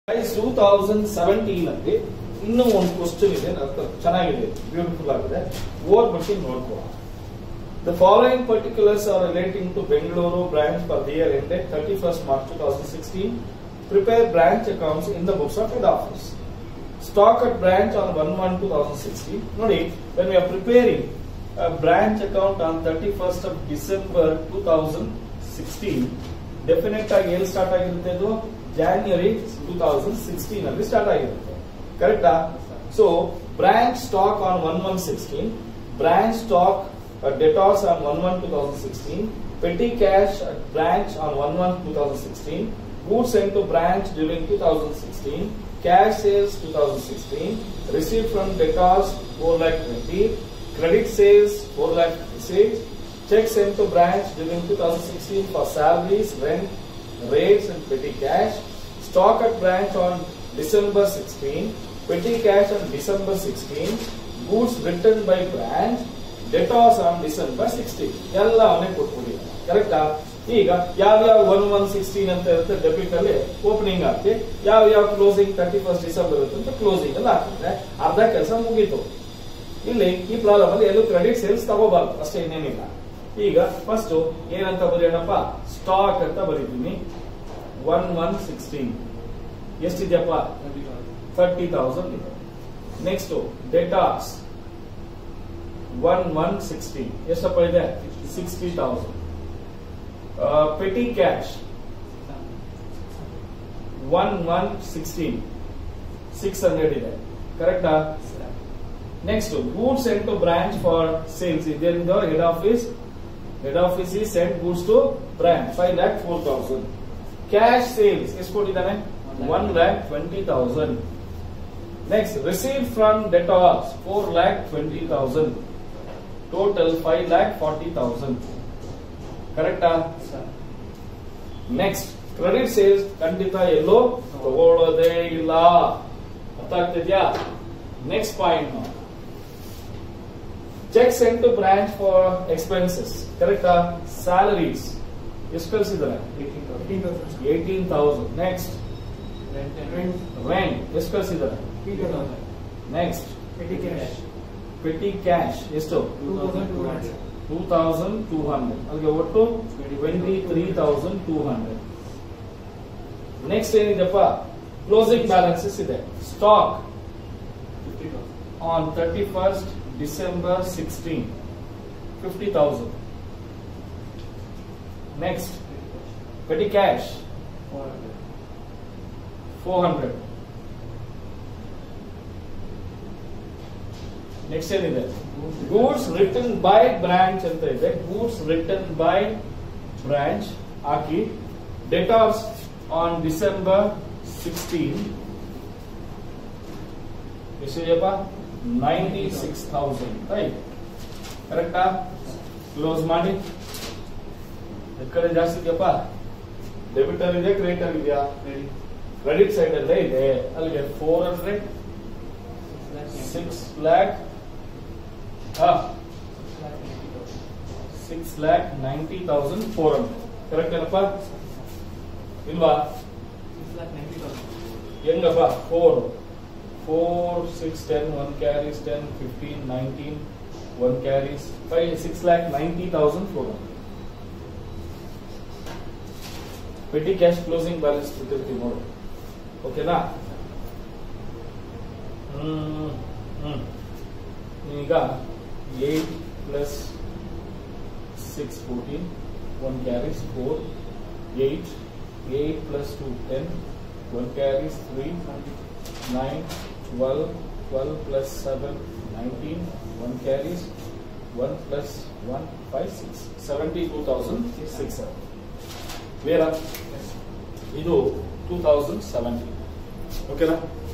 Two thousand seventeen ಅಲ್ಲಿ ಇನ್ನೂ ಒಂದು ಕ್ವಶನ್ ಇದೆ ಅದು ಚೆನ್ನಾಗಿದೆ ಬ್ಯೂಟಿಫುಲ್ ಆಗಿದೆ ಓದ್ಬಿಟ್ಟು ನೋಡ್ಕೋ the following particulars are relating to Bengaluru branch for the year ended thirty first March two thousand sixteen prepare branch accounts in the books of head office stock at branch on one one two thousand sixteen ನೋಡಿ when we are preparing branch account on thirty first of December two thousand sixteen definite ಆಗಿ ಎಲ್ಲಿ start ಆಗಿರುತ್ತೆ ಅದು January two thousand sixteen ಅಲ್ಲಿ start ಆಗಿರುತ್ತೆ ಕರೆಕ್ಟಾ so branch stock on one one sixteen branch stock debtors on one one two thousand sixteen petty cash branch on one one two thousand sixteen goods sent to branch during 2016, cash sales 2016, received from debtors 4 lakh 20, credit sales 4 lakh 56, checks sent to branch during 2016 for salaries, rent, rates and petty cash, stock at branch on December 16, petty cash on December 16, goods written by branch, debtors on December 16. ಎಲ್ಲ ಅವನೇ ಕೊಟ್ಬಿಟ್ಟಿದ್ದಾರೆ ಕರೆಕ್ಟಾ ಈಗ ಯಾವ ಯಾವ one one sixteen ಅಂತ ಇರುತ್ತೆ debit ಅಲ್ಲಿ opening ಹಾಕಿ ಯಾವ ಯಾವ ಕ್ಲೋಸಿಂಗ್ ತರ್ಟಿ ಫಸ್ಟ್ ಡಿಸೆಂಬರ್ ಇರುತ್ತೆ ಅಂತ ಕ್ಲೋಸಿಂಗ್ ಅಲ್ಲಿ ಹಾಕಿದ್ರೆ ಅರ್ಧ ಕೆಲಸ ಮುಗೀತು ಇಲ್ಲಿ ಈ ಪ್ರಾಬ್ಲಮ್ ಅಲ್ಲಿ ಎಲ್ಲೂ ಕ್ರೆಡಿಟ್ ಸೇಲ್ಸ್ ತಗೋಬಾರ್ದು ಅಷ್ಟೇ ಇನ್ನೇನಿಲ್ಲ ಈಗ ಫಸ್ಟ್ ಏನಂತ ಬರೆಯೋಣಪ್ಪ ಸ್ಟಾಕ್ ಅಂತ ಬರೀತೀನಿ ಒನ್ ಒನ್ ಸಿಕ್ಸ್ಟೀನ್ ಎಷ್ಟಿದೆಯಪ್ಪ ಥರ್ಟಿ ತೌಸಂಡ್ ಇದೆ next debtors one one sixteen ಎಷ್ಟಪ್ಪ ಇದೆ sixty thousand petty cash one one sixteen six hundred ಇದೆ ಕರೆಕ್ಟಾ next goods sent to branch for sales ಇದರಿಂದ ಹೆಡ್ ಆಫೀಸ್ ಹೆಡ್ ಆಫೀಸ್ ಈ sent goods to branch five lakh four thousand cash sales ಎಷ್ಟು ಕೊಟ್ಟಿದ್ದಾನೆ one lakh twenty thousand next receive from debtors four lakh twenty thousand total five lakh forty thousand ಕರೆಕ್ಟಾ next credit sales ಖಂಡಿತ ಎಲ್ಲೋ ತಗೊಳ್ಳೋದೇ ಇಲ್ಲ ಅರ್ಥ ಆಗ್ತಿದ್ಯಾ next point cheque sent to branch for expenses ಕರೆಕ್ಟಾ ಸ್ಯಾಲರೀಸ್ ಎಷ್ಟು ಕಳಿಸಿದ್ದಾರೆ ಏಯ್ಟೀನ್ ತೌಸಂಡ್ ನೆಕ್ಸ್ಟ್ ರೆಂಟ್ ಎಷ್ಟು ಕಳಿಸಿದ್ದಾರೆ ನೆಕ್ಸ್ಟ್ ಪೆಟಿ ಕ್ಯಾಶ್ ಎಷ್ಟು ಟೂ ತೌಸಂಡ್ ಟೂ ಹಂಡ್ರೆಡ್ ಅಲ್ಲಿಗೆ ಒಟ್ಟು twenty three thousand two hundred next ಏನಿದೆಪ್ಪ ಕ್ಲೋಸಿಂಗ್ ಬ್ಯಾಲೆನ್ಸಸ್ ಇದೆ stock on thirty first December sixteen fifty thousand next petty cash four hundred next ಏನಿದೆ goods return by branch ಅಂತ ಇದೆ goods return by branch ಹಾಕಿ debtors on December sixteen ಎಷ್ಟಿದೆಯಪ್ಪ ninety six thousand right ಕರೆಕ್ಟಾ ಕ್ಲೋಸ್ ಮಾಡಿ ಈ ಕಡೆ ಜಾಸ್ತಿ ಇದೆಯಪ್ಪ ಡೆಬಿಟರ್ ಇದೆ ಕ್ರೆಡಿಟರ್ ಇದೆಯಾ ಕ್ರೆಡಿಟ್ ಸೈಡ್ ಅಲ್ಲೇ ಇದೆ ಅಲ್ಲಿಗೆ four hundred six lakh six lakh ninety thousand four hundred correct ಏನಪ್ಪ ಇಲ್ವಾ ಹೆಂಗಪ್ಪ four four six ten one carries ten fifteen nineteen one carries five six lakh ninety thousand four hundred petty cash closing balance ಬಿಟ್ಟಿರ್ತೀವಿ ನೋಡು ಓಕೆನಾ hmm hmm ಈಗ eight plus six fourteen one carries four eight eight plus two ten one carries three nine twelve twelve plus seven nineteen one carries one plus one five six seventy two thousand six ಕ್ಲಿಯರಾ ಇದು two thousand seventeen ಓಕೆನಾ